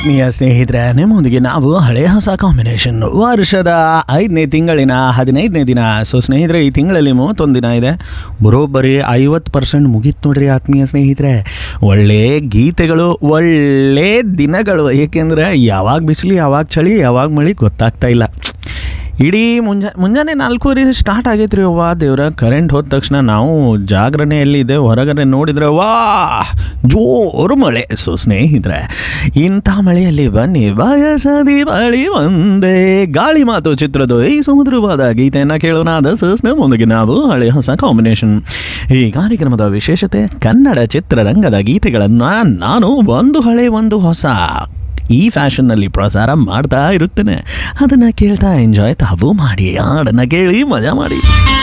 ಆತ್ಮೀಯ ಸ್ನೇಹಿತರೆ ನಿಮ್ಮೊಂದಿಗೆ ನಾವು ಹಳೆಯ ಹೊಸ ಕಾಂಬಿನೇಷನ್ ವರ್ಷದ ಐದನೇ ತಿಂಗಳಿನ ಹದಿನೈದನೇ ದಿನ ಸೊ ಸ್ನೇಹಿತರೆ ಈ ತಿಂಗಳಲ್ಲಿ ಮೂವತ್ತೊಂದು ದಿನ ಇದೆ ಬರೋಬ್ಬರಿ ಐವತ್ತು ಪರ್ಸೆಂಟ್ ಮುಗೀತು ನೋಡ್ರಿ ಆತ್ಮೀಯ ಸ್ನೇಹಿತರೆ ಒಳ್ಳೆ ಗೀತೆಗಳು ಒಳ್ಳೆ ದಿನಗಳು ಏಕೆಂದರೆ ಯಾವಾಗ ಬಿಸಿಲು ಯಾವಾಗ ಚಳಿ ಯಾವಾಗ ಮಳೆ ಗೊತ್ತಾಗ್ತಾ ಇಲ್ಲ ಇಡೀ ಮುಂಜಾ ಮುಂಜಾನೆ ನಾಲ್ಕೂವರೆ ಸ್ಟಾರ್ಟ್ ಆಗೈತೆ ರೀ ಅವ್ವ ದೇವ್ರ ಕರೆಂಟ್ ಹೋದ ತಕ್ಷಣ ನಾವು ಜಾಗರಣೆಯಲ್ಲಿದೆ ಹೊರಗಡೆ ನೋಡಿದ್ರೆ ವಾ ಜೋರು ಮಳೆ ಸೊ ಸ್ನೇಹಿತರೆ ಇಂಥ ಮಳೆಯಲ್ಲಿ ಬನ್ನಿ ಬಯಸದಿ ಬಳಿ ಒಂದೇ ಗಾಳಿ ಮಾತು ಚಿತ್ರದ ಈ ಸುಮಧುರವಾದ ಗೀತೆಯನ್ನು ಕೇಳೋಣ ದಸಸ್ನ ಮುಂದಿಗೆ ನಾವು ಹಳೆ ಹೊಸ ಕಾಂಬಿನೇಷನ್ ಈ ಕಾರ್ಯಕ್ರಮದ ವಿಶೇಷತೆ ಕನ್ನಡ ಚಿತ್ರರಂಗದ ಗೀತೆಗಳನ್ನು ನಾನು ಒಂದು ಹಳೆ ಒಂದು ಹೊಸ ಈ ಫ್ಯಾಷನ್ನಲ್ಲಿ ಪ್ರಸಾರ ಮಾಡ್ತಾ ಇರುತ್ತೇನೆ ಅದನ್ನು ಕೇಳ್ತಾ ಎಂಜಾಯ್ ತಾವು ಮಾಡಿ ಹಾಡನ್ನು ಕೇಳಿ ಮಜಾ ಮಾಡಿ